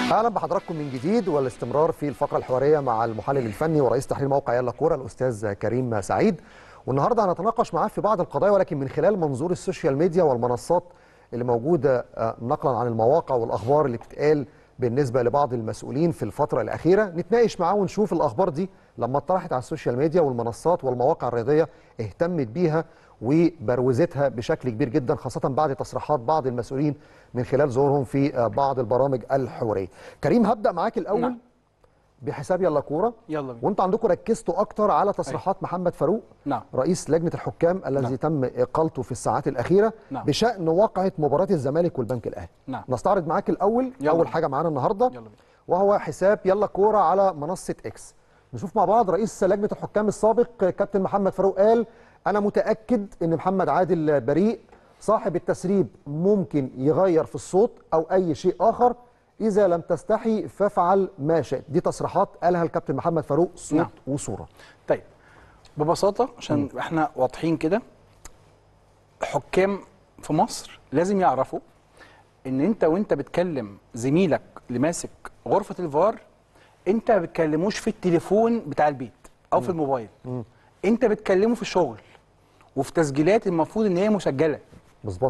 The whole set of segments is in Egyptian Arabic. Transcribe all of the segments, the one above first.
اهلا بحضراتكم من جديد والاستمرار في الفقره الحواريه مع المحلل الفني ورئيس تحرير موقع يلا كوره الاستاذ كريم سعيد والنهارده هنتناقش معاه في بعض القضايا ولكن من خلال منظور السوشيال ميديا والمنصات اللي موجوده آه، نقلا عن المواقع والاخبار اللي بتتقال بالنسبه لبعض المسؤولين في الفتره الاخيره نتناقش معاه ونشوف الاخبار دي لما اتطرحت على السوشيال ميديا والمنصات والمواقع الرياضيه اهتمت بيها وبروزتها بشكل كبير جدا خاصه بعد تصريحات بعض المسؤولين من خلال ظهورهم في آه، بعض البرامج الحواريه. كريم هبدا معاك الاول نعم. بحساب يلا كوره يلا بينا وانتوا عندكم ركزتوا اكتر على تصريحات محمد فاروق نعم رئيس لجنه الحكام الذي نعم. تم اقالته في الساعات الاخيره نعم. بشان وقعه مباراه الزمالك والبنك الاهلي نعم نستعرض معاك الاول يلا اول بينا. حاجه معانا النهارده يلا بينا وهو حساب يلا كوره على منصه اكس نشوف مع بعض رئيس لجنه الحكام السابق كابتن محمد فاروق قال انا متاكد ان محمد عادل بريء صاحب التسريب ممكن يغير في الصوت او اي شيء اخر اذا لم تستحي فافعل ما شئت دي تصريحات قالها الكابتن محمد فاروق صوت نعم. وصوره طيب ببساطه عشان احنا واضحين كده حكام في مصر لازم يعرفوا ان انت وانت بتكلم زميلك اللي ماسك غرفه الفار انت ما بتكلموش في التليفون بتاع البيت او في الموبايل انت بتكلمه في الشغل وفي تسجيلات المفروض ان هي مسجله مظبوط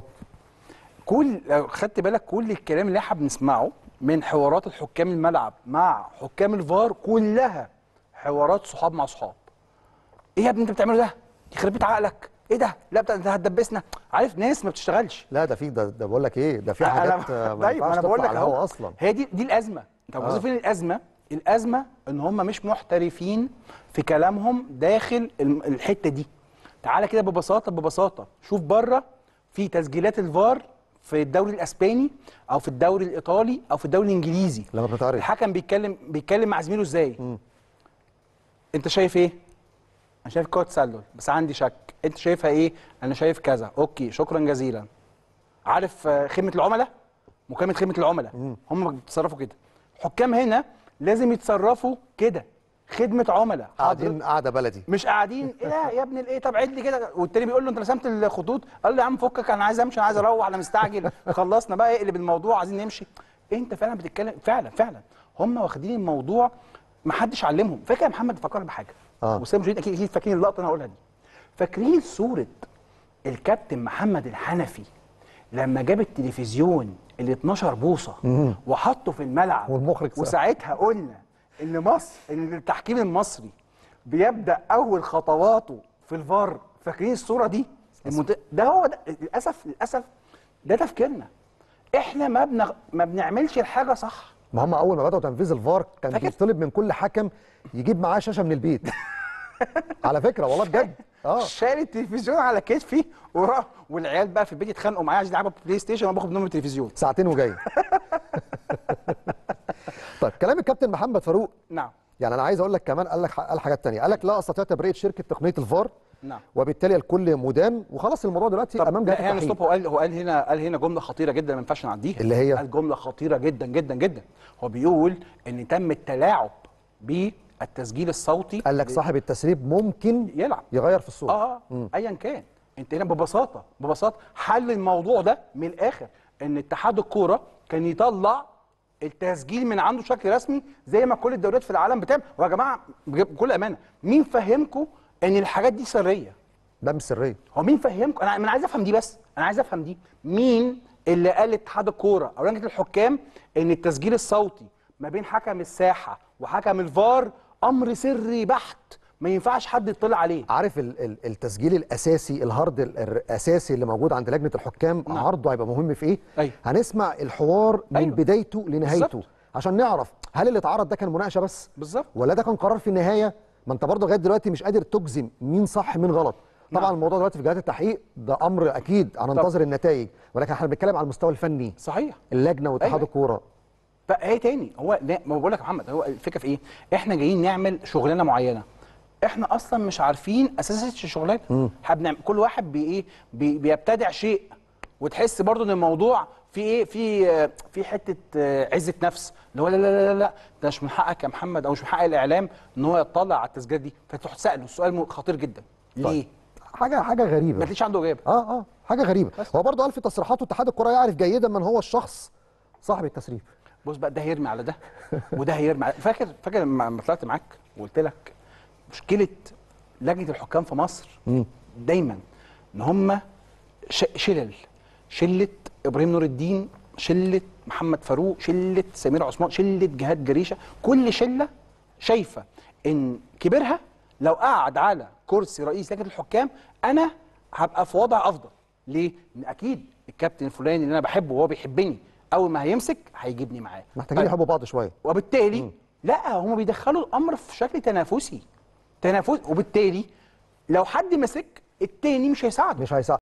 كل لو خدت بالك كل الكلام اللي احنا بنسمعه من حوارات الحكام الملعب مع حكام الفار كلها حوارات صحاب مع صحاب ايه يا ابني انت بتعمله ده يخرب بيت عقلك ايه ده لا بتاع- انت هتدبسنا عارف ناس ما بتشتغلش لا ده في ده, ده بقول لك ايه ده في أنا- حاجات آه، ما طيب ينفعش انا بقول تطلع لك على الهوا اهو اصلا هي دي دي الازمه انت آه. آه. فين الازمه الازمه ان هم مش محترفين في كلامهم داخل الم- الحته دي تعالى كده ببساطه ببساطه شوف بره في تسجيلات الفار في الدوري الاسباني او في الدوري الايطالي او في الدوري الانجليزي لما بتتعرض الحكم بيتكلم بيتكلم مع زميله ازاي انت شايف ايه انا شايف كره تسلل بس عندي شك انت شايفها ايه انا شايف كذا اوكي شكرا جزيلا عارف آه، خدمه العملاء مكالمه خدمه العملاء هم بيتصرفوا كده حكام هنا لازم يتصرفوا كده خدمه عملاء قاعدين قاعده بلدي مش قاعدين ايه ده يا ابني الايه طب عد لي كده والتاني بيقول له انت رسمت الخطوط قال له يا عم فكك انا عايز امشي انا عايز اروح انا مستعجل خلصنا بقى اقلب الموضوع عايزين نمشي انت فعلا بتتكلم فعلا فعلا هم واخدين الموضوع ما حدش علمهم فاكر يا محمد فكرني بحاجه آه. والساده المشاهدين اكيد اكيد فاكرين اللقطه اللي انا هقولها دي فاكرين صوره الكابتن محمد الحنفي لما جاب التلفزيون ال 12 بوصه وحطه في الملعب والمخرج سأل. وساعتها قلنا ان مصر ان التحكيم المصري بيبدا اول خطواته في الفار فاكرين الصوره دي المنت... ده هو ده للاسف للاسف ده تفكيرنا احنا ما بنغ... ما بنعملش الحاجه صح ما هم اول ما بداوا تنفيذ الفار كان فاكر؟ بيطلب من كل حكم يجيب معاه شاشه من البيت على فكره والله بجد اه شايل التلفزيون على كتفي ورا والعيال بقى في البيت يتخانقوا معايا عايزين يلعبوا بلاي ستيشن وانا باخد منهم التلفزيون ساعتين وجاي طيب كلام الكابتن محمد فاروق نعم يعني انا عايز اقول لك كمان قال لك قال حاجات تانية قال لك لا استطيع تبرئه شركه تقنيه الفار نعم وبالتالي الكل مدان وخلاص الموضوع دلوقتي طب امام لا جهه يعني التحقيق ستوب هو قال هو قال هنا قال هنا جمله خطيره جدا ما ينفعش نعديها اللي هي؟ قال جمله خطيره جدا جدا جدا هو بيقول ان تم التلاعب بالتسجيل الصوتي قال لك صاحب التسريب ممكن يلعب يغير في الصوت اه اه ايا كان انت هنا ببساطه ببساطه حل الموضوع ده من الاخر ان اتحاد الكوره كان يطلع التسجيل من عنده بشكل رسمي زي ما كل الدوريات في العالم بتعمل ويا جماعه بجد- بكل امانه مين فهمكم ان الحاجات دي سريه ده مش سريه هو مين فهمكم انا انا عايز افهم دي بس انا عايز افهم دي مين اللي قال لاتحاد الكوره او لجنه الحكام ان التسجيل الصوتي ما بين حكم الساحه وحكم الفار امر سري بحت ما ينفعش حد يطلع عليه عارف ال- ال- التسجيل الاساسي الهارد ال- الاساسي اللي موجود عند لجنه الحكام نعم. عرضه هيبقى مهم في ايه أيوة. هنسمع الحوار من أيوة. بدايته لنهايته بالظبط. عشان نعرف هل اللي اتعرض ده كان مناقشه بس بالظبط ولا ده كان قرار في النهايه ما انت برضه لغايه دلوقتي مش قادر تجزم مين صح مين غلط طبعا نعم. الموضوع دلوقتي في جهات التحقيق ده امر اكيد هننتظر النتائج ولكن احنا بنتكلم على المستوى الفني صحيح اللجنه واتحاد أيوة. الكوره فايه تاني هو لا ما بقول لك يا محمد هو الفكره في ايه احنا جايين نعمل شغلانه معينه احنا اصلا مش عارفين اساسات الشغلانه احنا بنعمل كل واحد بي ايه بي بيبتدع شيء وتحس برضو ان الموضوع في ايه في آه، في حته آه، عزه نفس اللي هو لا لا لا لا لا ده مش من حقك يا محمد او مش من حق الاعلام ان هو يطلع على التسجيلات دي فتروح تساله السؤال م- خطير جدا ليه؟ حاجه حاجه ما غريبه تلاقيش عنده اجابه اه اه حاجه غريبه هو برضه قال في تصريحاته اتحاد الكره يعرف جيدا من هو الشخص صاحب التسريب بص بقى ده هيرمي على ده وده هيرمي على فاكر فاكر لما لما طلعت معاك وقلت لك مشكله لجنه الحكام في مصر دايما ان هم ش- شلل شله ابراهيم نور الدين شله محمد فاروق شله سمير عثمان شله جهاد جريشه كل شله شايفه ان كبرها لو قعد على كرسي رئيس لجنه الحكام انا هبقى في وضع افضل ليه؟ لان اكيد الكابتن الفلاني اللي انا بحبه وهو بيحبني اول ما هيمسك هيجيبني معاه محتاجين طيب. يحبوا بعض شويه وبالتالي لا هم بيدخلوا الامر في شكل تنافسي تنافس وبالتالي لو حد مسك التاني مش هيساعده مش هيساعد